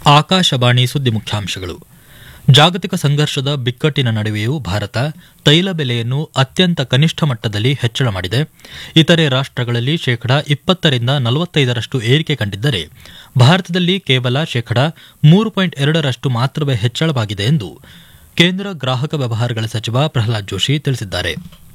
ಆಕಾಶವಾಣಿ ಸುದ್ದಿ ಮುಖ್ಯಾಂಶಗಳು ಜಾಗತಿಕ ಸಂಘರ್ಷದ ಬಿಕ್ಕಟ್ಟಿನ ನಡುವೆಯೂ ಭಾರತ ತೈಲ ಬೆಲೆಯನ್ನು ಅತ್ಯಂತ ಕನಿಷ್ಠ ಮಟ್ಟದಲ್ಲಿ ಹೆಚ್ಚಳ ಮಾಡಿದೆ ಇತರೆ ರಾಷ್ಟಗಳಲ್ಲಿ ಶೇಕಡಾ ಇಪ್ಪತ್ತರಿಂದ ನಲವತ್ತೈದರಷ್ಟು ಏರಿಕೆ ಕಂಡಿದ್ದರೆ ಭಾರತದಲ್ಲಿ ಕೇವಲ ಶೇಕಡಾ ಮೂರು ಪಾಯಿಂಟ್ ಎರಡರಷ್ಟು ಮಾತ್ರವೇ ಹೆಚ್ಚಳವಾಗಿದೆ ಎಂದು ಕೇಂದ್ರ ಗ್ರಾಹಕ ವ್ಯವಹಾರಗಳ ಸಚಿವ ಪ್ರಹ್ಲಾದ್ ಜೋಶಿ ತಿಳಿಸಿದ್ದಾರೆ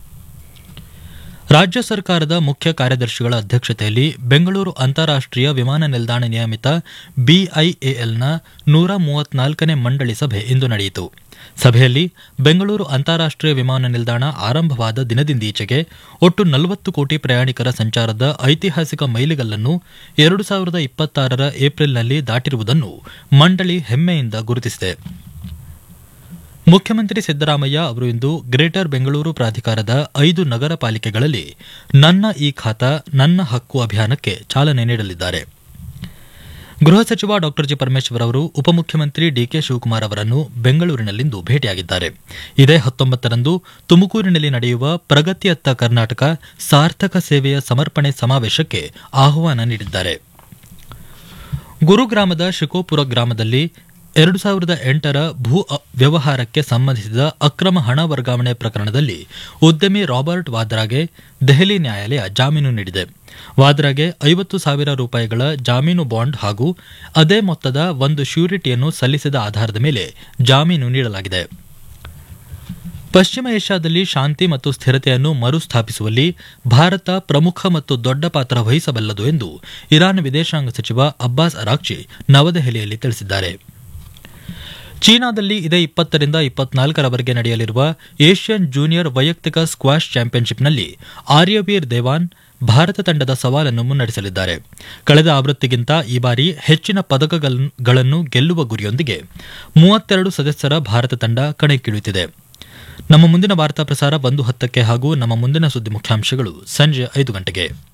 ರಾಜ್ಯ ಸರ್ಕಾರದ ಮುಖ್ಯ ಕಾರ್ಯದರ್ಶಿಗಳ ಅಧ್ಯಕ್ಷತೆಯಲ್ಲಿ ಬೆಂಗಳೂರು ಅಂತಾರಾಷ್ಟೀಯ ವಿಮಾನ ನಿಲ್ದಾಣ ನಿಯಮಿತ ಬಿಐಎಎಲ್ನ ನೂರ ಮೂವತ್ನಾಲ್ಕನೇ ಮಂಡಳಿ ಸಭೆ ಇಂದು ನಡೆಯಿತು ಸಭೆಯಲ್ಲಿ ಬೆಂಗಳೂರು ಅಂತಾರಾಷ್ಟೀಯ ವಿಮಾನ ನಿಲ್ದಾಣ ಆರಂಭವಾದ ದಿನದಿಂದೀಚೆಗೆ ಒಟ್ಟು ನಲವತ್ತು ಕೋಟಿ ಪ್ರಯಾಣಿಕರ ಸಂಚಾರದ ಐತಿಹಾಸಿಕ ಮೈಲಿಗಲ್ಲನ್ನು ಎರಡು ಸಾವಿರದ ಇಪ್ಪತ್ತಾರರ ಏಪ್ರಿಲ್ನಲ್ಲಿ ದಾಟಿರುವುದನ್ನು ಮಂಡಳಿ ಹೆಮ್ಮೆಯಿಂದ ಗುರುತಿಸಿದೆ ಮುಖ್ಯಮಂತ್ರಿ ಸಿದ್ದರಾಮಯ್ಯ ಅವರು ಇಂದು ಗ್ರೇಟರ್ ಬೆಂಗಳೂರು ಪ್ರಾಧಿಕಾರದ ಐದು ನಗರ ಪಾಲಿಕೆಗಳಲ್ಲಿ ನನ್ನ ಈ ಖಾತಾ ನನ್ನ ಹಕ್ಕು ಅಭಿಯಾನಕ್ಕೆ ಚಾಲನೆ ನೀಡಲಿದ್ದಾರೆ ಗೃಹ ಸಚಿವ ಡಾ ಜಿ ಪರಮೇಶ್ವರ್ ಅವರು ಉಪಮುಖ್ಯಮಂತ್ರಿ ಡಿಕೆ ಶಿವಕುಮಾರ್ ಅವರನ್ನು ಬೆಂಗಳೂರಿನಲ್ಲಿಂದು ಭೇಟಿಯಾಗಿದ್ದಾರೆ ಇದೇ ಹತ್ತೊಂಬತ್ತರಂದು ತುಮಕೂರಿನಲ್ಲಿ ನಡೆಯುವ ಪ್ರಗತಿಯತ್ತ ಕರ್ನಾಟಕ ಸಾರ್ಥಕ ಸೇವೆಯ ಸಮರ್ಪಣೆ ಸಮಾವೇಶಕ್ಕೆ ಆಹ್ವಾನ ನೀಡಿದ್ದಾರೆ ಗುರುಗ್ರಾಮದ ಶಿಕೋಪುರ ಗ್ರಾಮದಲ್ಲಿ ಎರಡು ಸಾವಿರದ ಎಂಟರ ಭೂ ವ್ಯವಹಾರಕ್ಕೆ ಸಂಬಂಧಿಸಿದ ಅಕ್ರಮ ಹಣ ವರ್ಗಾವಣೆ ಪ್ರಕರಣದಲ್ಲಿ ಉದ್ಯಮಿ ರಾಬರ್ಟ್ ವಾದ್ರಾಗೆ ದೆಹಲಿ ನ್ಯಾಯಾಲಯ ಜಾಮೀನು ನೀಡಿದೆ ವಾದ್ರಾಗೆ ಐವತ್ತು ಸಾವಿರ ರೂಪಾಯಿಗಳ ಜಾಮೀನು ಬಾಂಡ್ ಹಾಗೂ ಅದೇ ಮೊತ್ತದ ಒಂದು ಶ್ಯೂರಿಟಿಯನ್ನು ಸಲ್ಲಿಸಿದ ಆಧಾರದ ಮೇಲೆ ಜಾಮೀನು ನೀಡಲಾಗಿದೆ ಪಶ್ಚಿಮ ಏಷ್ಯಾದಲ್ಲಿ ಶಾಂತಿ ಮತ್ತು ಸ್ಥಿರತೆಯನ್ನು ಮರುಸ್ಥಾಪಿಸುವಲ್ಲಿ ಭಾರತ ಪ್ರಮುಖ ಮತ್ತು ದೊಡ್ಡ ಪಾತ್ರ ವಹಿಸಬಲ್ಲದು ಎಂದು ಇರಾನ್ ವಿದೇಶಾಂಗ ಸಚಿವ ಅಬ್ಬಾಸ್ ಅರಾಕ್ಚಿ ನವದೆಹಲಿಯಲ್ಲಿ ತಿಳಿಸಿದ್ದಾರೆ ಚೀನಾದಲ್ಲಿ ಇದೇ ಇಪ್ಪತ್ತರಿಂದ ಇಪ್ಪತ್ನಾಲ್ಕರವರೆಗೆ ನಡೆಯಲಿರುವ ಏಷ್ಯನ್ ಜೂನಿಯರ್ ವೈಯಕ್ತಿಕ ಸ್ಕ್ವಾಷ್ ಚಾಂಪಿಯನ್ಶಿಪ್ನಲ್ಲಿ ಆರ್ಯವೀರ್ ದೇವಾನ್ ಭಾರತ ತಂಡದ ಸವಾಲನ್ನು ಮುನ್ನಡೆಸಲಿದ್ದಾರೆ ಕಳೆದ ಆವೃತ್ತಿಗಿಂತ ಈ ಬಾರಿ ಹೆಚ್ಚಿನ ಪದಕಗಳನ್ನು ಗೆಲ್ಲುವ ಗುರಿಯೊಂದಿಗೆ ಮೂವತ್ತೆರಡು ಸದಸ್ಯರ ಭಾರತ ತಂಡ ಕಣಕ್ಕಿಳಿಯುತ್ತಿದೆ ನಮ್ಮ ಮುಂದಿನ ವಾರ್ತಾ ಪ್ರಸಾರ ಒಂದು ಹತ್ತಕ್ಕೆ ಹಾಗೂ ನಮ್ಮ ಮುಂದಿನ ಸುದ್ದಿ ಮುಖ್ಯಾಂಶಗಳು ಸಂಜೆ ಐದು ಗಂಟೆಗೆ